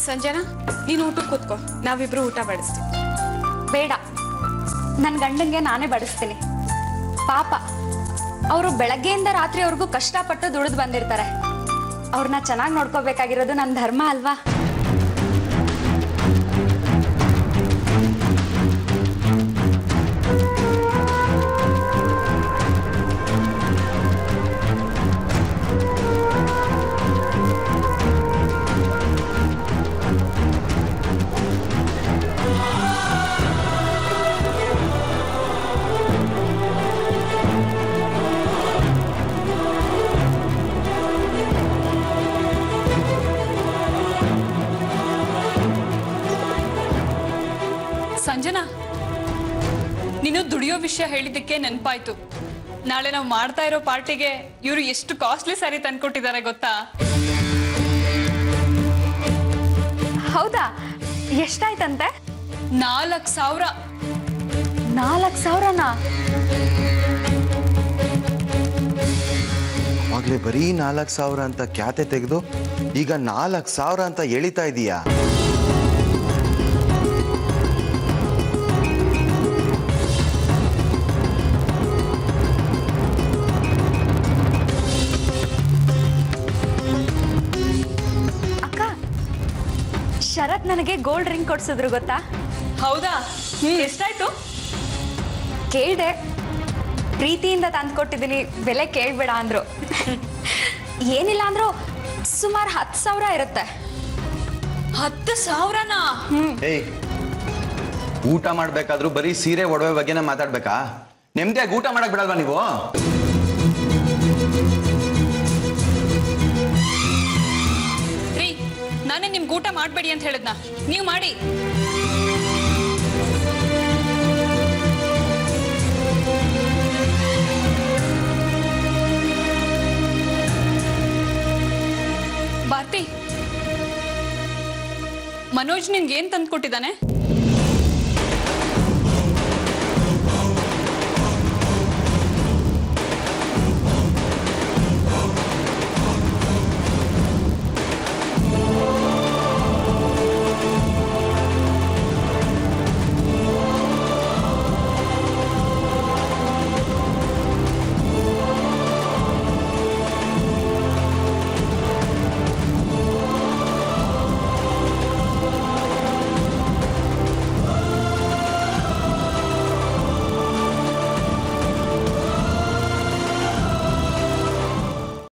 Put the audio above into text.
ಸಂಜನಾ ನೀನು ಊಟಕ್ಕೆ ಕೂತ್ಕೋ ನಾವಿಬ್ರು ಊಟ ಬಡಿಸ್ತೀವಿ ಬೇಡ ನನ್ನ ಗಂಡಂಗೆ ನಾನೇ ಬಡಿಸ್ತೀನಿ ಪಾಪ ಅವರು ಬೆಳಗ್ಗೆಯಿಂದ ರಾತ್ರಿವರೆಗೂ ಕಷ್ಟಪಟ್ಟು ದುಡಿದು ಬಂದಿರ್ತಾರೆ ಅವ್ರನ್ನ ಚೆನ್ನಾಗಿ ನೋಡ್ಕೋಬೇಕಾಗಿರೋದು ನನ್ನ ಧರ್ಮ ಅಲ್ವಾ ಸಂಜನಾ ನೀನು ದುಡಿಯೋ ವಿಷಯ ಹೇಳಿದ್ದಕ್ಕೆ ನೆನಪಾಯ್ತು ನಾಳೆ ನಾವು ಮಾಡ್ತಾ ಇರೋ ಪಾರ್ಟಿಗೆ ಇವರು ಎಷ್ಟು ಕಾಸ್ಟ್ಲಿ ಸ್ಯಾರಿ ತಂದ್ಕೊಟ್ಟಿದ್ದಾರೆ ಗೊತ್ತಾ ಹೌದಾ ಎಷ್ಟಾಯ್ತಂತೆ ನಾಲ್ಕು ಸಾವಿರ ನಾಲ್ಕು ಸಾವಿರನಾ ಅವಾಗ್ಲೇ ಬರೀ ನಾಲ್ಕು ಸಾವಿರ ಅಂತ ಖ್ಯಾತೆ ತೆಗೆದು ಈಗ ನಾಲ್ಕು ಸಾವಿರ ಅಂತ ಎಳಿತಾ ಇದೀಯಾ ಅಕ್ಕ ಶರತ್ ನನಗೆ ಗೋಲ್ಡ್ ರಿಂಗ್ ಕೊಡ್ಸಿದ್ರು ಗೊತ್ತಾ ಹೌದಾ ಎಷ್ಟಾಯ್ತು ಕೇಳ್ದೆ ಪ್ರೀತಿಯಿಂದ ತಂದು ಕೊಟ್ಟಿದ್ದೀನಿ ಬೆಲೆ ಕೇಳ್ಬೇಡ ಅಂದ್ರು ಏನಿಲ್ಲ ಅಂದ್ರು ಸುಮಾರು ಹತ್ತು ಸಾವಿರ ಇರುತ್ತೆ ಹತ್ತು ಸಾವಿರನಾ ಏಯ್ ಊಟ ಮಾಡ್ಬೇಕಾದ್ರೂ ಬರೀ ಸೀರೆ ಒಡವೆ ಬಗ್ಗೆನೇ ಮಾತಾಡ್ಬೇಕಾ ನೆಮ್ಮದಿಯಾಗಿ ಊಟ ಮಾಡಕ್ ಬಿಡಲ್ವಾ ನೀವು ರೀ ನಾನೇ ನಿಮ್ಗೆ ಊಟ ಮಾಡಬೇಡಿ ಅಂತ ಹೇಳಿದ್ನ ನೀವು ಮಾಡಿ ಭಾರತಿ ಮನೋಜ್ ನಿನ್ಗೆ ಏನ್ ತಂದ್ಕೊಟ್ಟಿದ್ದಾನೆ